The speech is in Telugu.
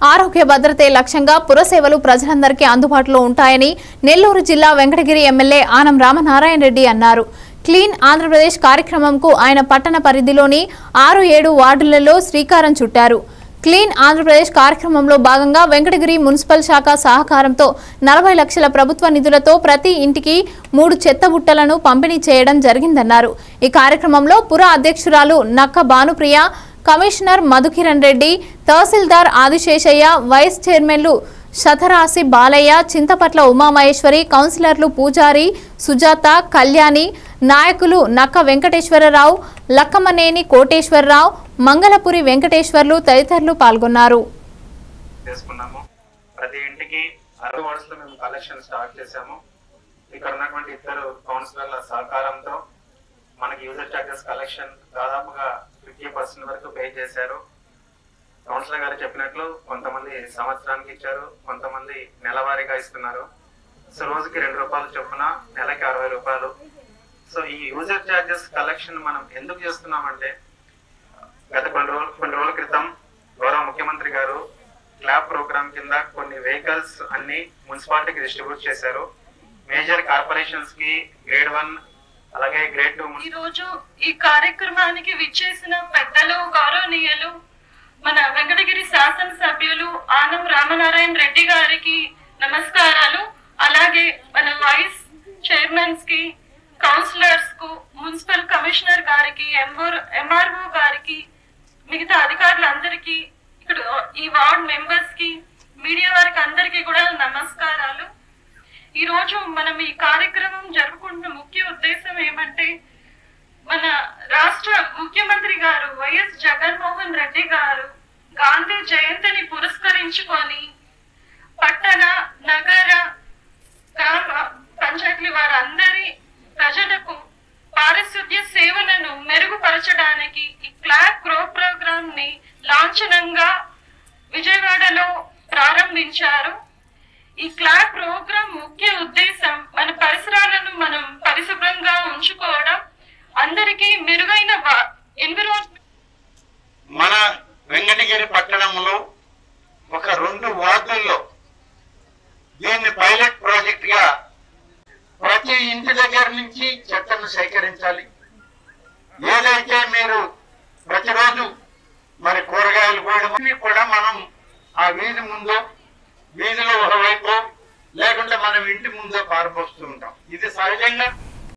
ఆరోగ్య భద్రతే లక్ష్యంగా పురసేవలు ప్రజలందరికీ అందుబాటులో ఉంటాయని నెల్లూరు జిల్లా వెంకటగిరి ఎమ్మెల్యే ఆనం రామనారాయణ రెడ్డి అన్నారు క్లీన్ ఆంధ్రప్రదేశ్ కార్యక్రమంకు ఆయన పట్టణ పరిధిలోని ఆరు ఏడు వార్డులలో శ్రీకారం చుట్టారు క్లీన్ ఆంధ్రప్రదేశ్ కార్యక్రమంలో భాగంగా వెంకటగిరి మున్సిపల్ శాఖ సహకారంతో నలభై లక్షల ప్రభుత్వ నిధులతో ప్రతి ఇంటికి మూడు చెత్త బుట్టలను పంపిణీ చేయడం జరిగిందన్నారు ఈ కార్యక్రమంలో పుర అధ్యక్షురాలు నక్క భానుప్రియ కమిషనర్ మధుకిరణ్ రెడ్డి తహసీల్దార్ ఆదిశేషయ్య వైస్ చైర్మన్లు శతరాశి బాలయ్య చింతపట్ల ఉమామహేశ్వరి కౌన్సిలర్లు పూజారి సుజాత కళ్యాణి నాయకులు నక్క వెంకటేశ్వరరావు లక్కమనేని కోటేశ్వరరావు మంగళపురి వెంకటేశ్వర్లు తదితరులు పాల్గొన్నారు చేసుకున్నాము ప్రతి ఇంటికి అరవై వార్డ్స్ లో మేము కలెక్షన్ స్టార్ట్ చేశాము ఇక్కడ ఉన్నటువంటి ఇద్దరు కౌన్సిలర్ల సహకారంతో మనకి యూజర్ చార్జెస్ కలెక్షన్ దాదాపుగా ఫిఫ్టీ పర్సెంట్ వరకు పే చేశారు కౌన్సిలర్ గారు చెప్పినట్లు కొంతమంది సంవత్సరానికి ఇచ్చారు కొంతమంది నెలవారీగా ఇస్తున్నారు సో రోజుకి రెండు రూపాయలు చొప్పున నెలకి అరవై రూపాయలు సో ఈ యూజర్ చార్జెస్ కలెక్షన్ మనం ఎందుకు చేస్తున్నామంటే గత కొన్ని రోజులు కొన్ని రోజుల క్రితం గౌరవ ముఖ్యమంత్రి గారు క్లాబ్ ప్రోగ్రామ్ కింద కొన్ని వెహికల్స్ అన్ని మున్సిపాలిటీకి డిస్ట్రిబ్యూట్ చేశారు మేజర్ కార్పొరేషన్స్ కి గ్రేడ్ వన్ అలాగే గ్రేడ్ టూ ఈ రోజు ఈ కార్యక్రమానికి విచ్చేసిన పెద్దలు గౌరవనీయులు మన వెంకటగిరి శాసనసభ్యులు ఆనం రామనారాయణ రెడ్డి గారికి నమస్కారాలు అలాగే మన వైస్ చైర్మన్స్ కి కౌన్సిలర్స్ కు మున్సిపల్ కమిషనర్ గారికి ఎంఆర్ఓ గారికి మిగతా అధికారులందరికీ ఇక్కడ ఈ వార్డ్ మెంబర్స్ కి మీడియా వారికి అందరికీ కూడా నమస్కారాలు ఈ రోజు మనం ఈ కార్యక్రమం జరుపుకుంటున్న ముఖ్య ఉద్దేశం ఏమంటే మన రాష్ట్ర ముఖ్యమంత్రి గారు వైఎస్ జగన్మోహన్ రెడ్డి గారు గాంధీ జయంతిని పురస్కరించుకొని పట్టణ నగర గ్రామ పంచాయతీ వారందరి ప్రజలకు పారిశుద్ధ్య సేవలను మెరుగుపరచడానికి ఈ క్లాక్ గ్రో ప్రోగ్రామ్ ని లాంఛనంగా విజయవాడలో ప్రారంభించారు ఈ క్లాక్ ప్రోగ్రామ్ ముఖ్య ఉద్దేశం మన పరిసరాలను మనం పరిశుభ్రంగా ఉంచుకోవడం అందరికీ మెరుగైన ఎన్విరాన్మెంట్ మన వెంకటగిరి పట్టణంలో ఒక రెండు వార్డుల్లో దీన్ని పైలట్ ప్రాజెక్ట్ గా ప్రతి ఇంటి దగ్గర నుంచి చెత్తను సేకరించాలి ఏదైతే మీరు ప్రతిరోజు మరి కూరగాయలు కోయడం అన్ని కూడా మనం ఆ వీధి ముందో వీధిలో ఒకవైపు లేకుంటే మనం ఇంటి ముందో పారపోస్తూ ఉంటాం ఇది సహజంగా